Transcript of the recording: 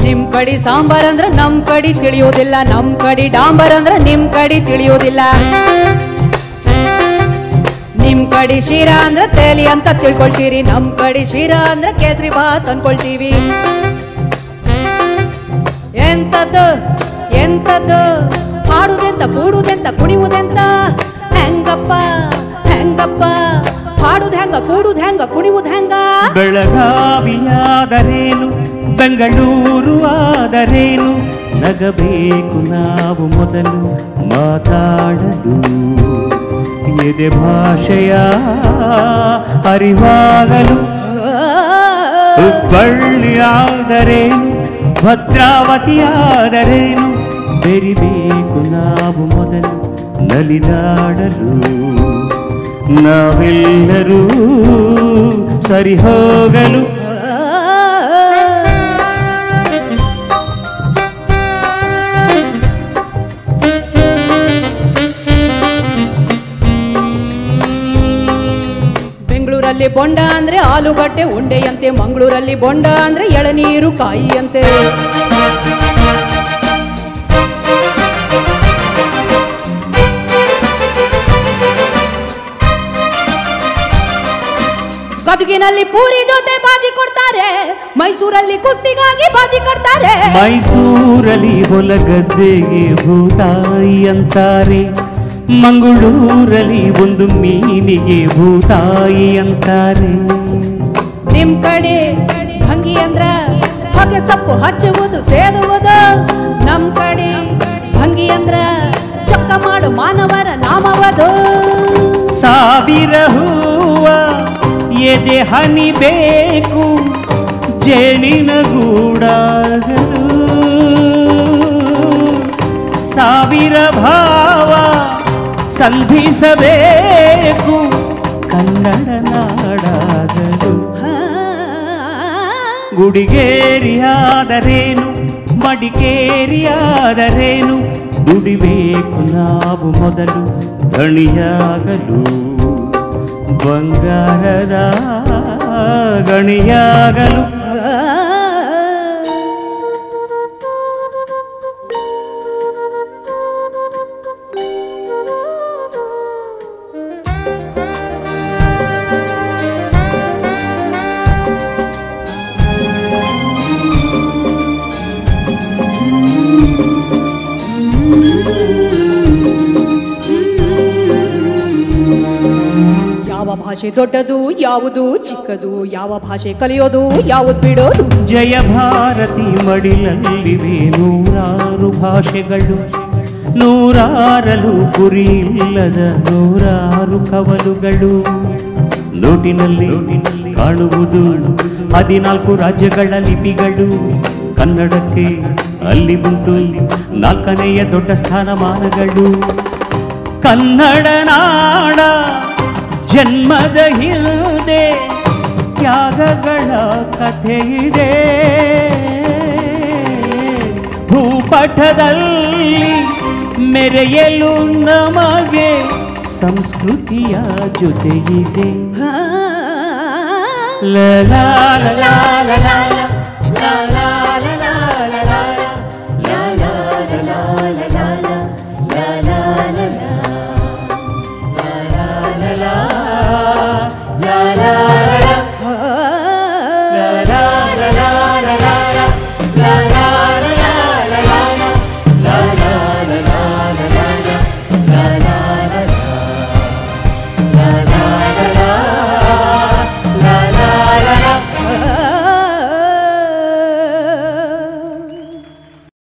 ನಿಮ್ ಕಡಿ ಸಾಂಬಾರ್ ಅಂದ್ರ ನಮ್ ಕಡಿ ತಿಳಿಯೋದಿಲ್ಲ ನಮ್ ಕಡಿ ಡಾಂಬರ್ ಅಂದ್ರ ನಿಮ್ ಕಡಿ ತಿಳಿಯೋದಿಲ್ಲ ನಿಮ್ ಕಡಿ ಶೀರಾ ಅಂದ್ರ ತೇಲಿ ಅಂತ ತಿಳ್ಕೊಳ್ತೀರಿ ನಮ್ ಕಡಿ ಶೀರಾ ಅಂದ್ರ ಕೇಸರಿ ಭಾತ್ ಅನ್ಕೊಳ್ತೀವಿ ಎಂತದ್ದು ಎಂತದ್ದು ಹಾಡುದೆಂತ ಕೂಡುದೆಂತ ಕುಣಿಯುವುದೆಂತ ಹೆಂಗಪ್ಪ ಹೆಂಗಪ್ಪ ಹಾಡುದ್ ಹೆಂಗ ಕೂಡುದ್ ಹೆಂಗ ಕುಣಿಯುವುದ್ ಹೆಂಗ ಬೆಳಗಾವಿಯಾದರೇನು ಬೆಂಗಳೂರು ಆದರೇನು ನಗಬೇಕು ನಾವು ಮೊದಲು ಮಾತಾಡಲು ಎದೆ ಭಾಷೆಯ ಅರಿವಾಗಲು ಹುಬ್ಬಳ್ಳಿಯಾದರೇನು ಭದ್ರಾವತಿಯಾದರೇನು ಬೆರಿಬೇಕು ನಾವು ಮೊದಲು ನಲಿದಾಡಲು ನಾವೆಲ್ಲರೂ ಸರಿ ಹೋಗಲು ಬೆಂಗಳೂರಲ್ಲಿ ಬೊಂಡ ಅಂದ್ರೆ ಆಲೂಗಡ್ಡೆ ಉಂಡೆಯಂತೆ ಮಂಗಳೂರಲ್ಲಿ ಬೊಂಡ ಅಂದ್ರೆ ಎಳನೀರು ಕಾಯಿಯಂತೆ ಗದುಗಿನಲ್ಲಿ ಪೂರಿ ಜೊತೆ ಬಾಜಿ ಕೊಡ್ತಾರೆ ಮೈಸೂರಲ್ಲಿ ಕುಸ್ತಿಗಾಗಿ ಬಾಜಿ ಕೊಡ್ತಾರೆ ಮೈಸೂರಲ್ಲಿ ಹೊಲಗದ್ದೆಗೆ ಭೂತಾಯಿ ಅಂತಾರೆ ಮಂಗಳೂರಲ್ಲಿ ಒಂದು ಮೀನಿಗೆ ಭೂತಾಯಿ ಅಂತಾರೆ ನಿಮ್ ಕಡೆ ಭಂಗಿ ಅಂದ್ರ ಹೊಗೆ ಸೊಪ್ಪು ಹಚ್ಚುವುದು ಸೇದುವುದು ನಮ್ ಕಡೆ ಭಂಗಿ ಅಂದ್ರ ಚೊಕ್ಕ ಮಾಡು ಮಾನವರ ನಾಮವದು ಸಾವಿರ ಹೂವ ಎದೆ ಹನಿ ಬೇಕು ಜೇನಿನ ಗೂಡಾಗಲು ಸಾವಿರ ಭಾವ ಸಂಧಿಸಬೇಕು ಕನ್ನಡ ನಾಡಾಗಲು ಗುಡಿಗೇರಿಯಾದರೇನು ಮಡಿಕೇರಿಯಾದರೇನು ದುಡಿಬೇಕು ನಾವು ಮೊದಲು ಗಣಿಯಾಗಲು ಬಂಗಾರದ ಗಣಿಯಾಗಲು ಯಾವ ಭಾಷೆ ದೊಡ್ಡದು ಯಾವುದು ಚಿಕ್ಕದು ಯಾವ ಭಾಷೆ ಕಲಿಯೋದು ಯಾವುದು ಬಿಡೋದು ಜಯ ಭಾರತಿ ಮಡಿಲಲ್ಲಿವೆ ನೂರಾರು ಭಾಷೆಗಳು ನೂರಾರಲು ಗುರಿ ಇಲ್ಲದ ನೂರಾರು ಕವಲುಗಳು ನೋಟಿನಲ್ಲಿ ಕಾಣುವುದು ಹದಿನಾಲ್ಕು ರಾಜ್ಯಗಳ ಲಿಪಿಗಳು ಕನ್ನಡಕ್ಕೆ ಅಲ್ಲಿ ಉಂಟು ನಾಲ್ಕನೆಯ ದೊಡ್ಡ ಸ್ಥಾನಮಾನಗಳು ಕನ್ನಡ ನಾಡ ಜನ್ಮದ ಹಿಂದೆ ತ್ಯಾಗಗಳ ಕಥೆ ಇದೆ ಭೂಪಟದಲ್ಲಿ ಮೆರೆಯಲು ನಮಗೆ ಸಂಸ್ಕೃತಿಯ ಜೊತೆಗಿದೆ ಲ ಲಾ ಲ ಲಾ ಲ ಲಾ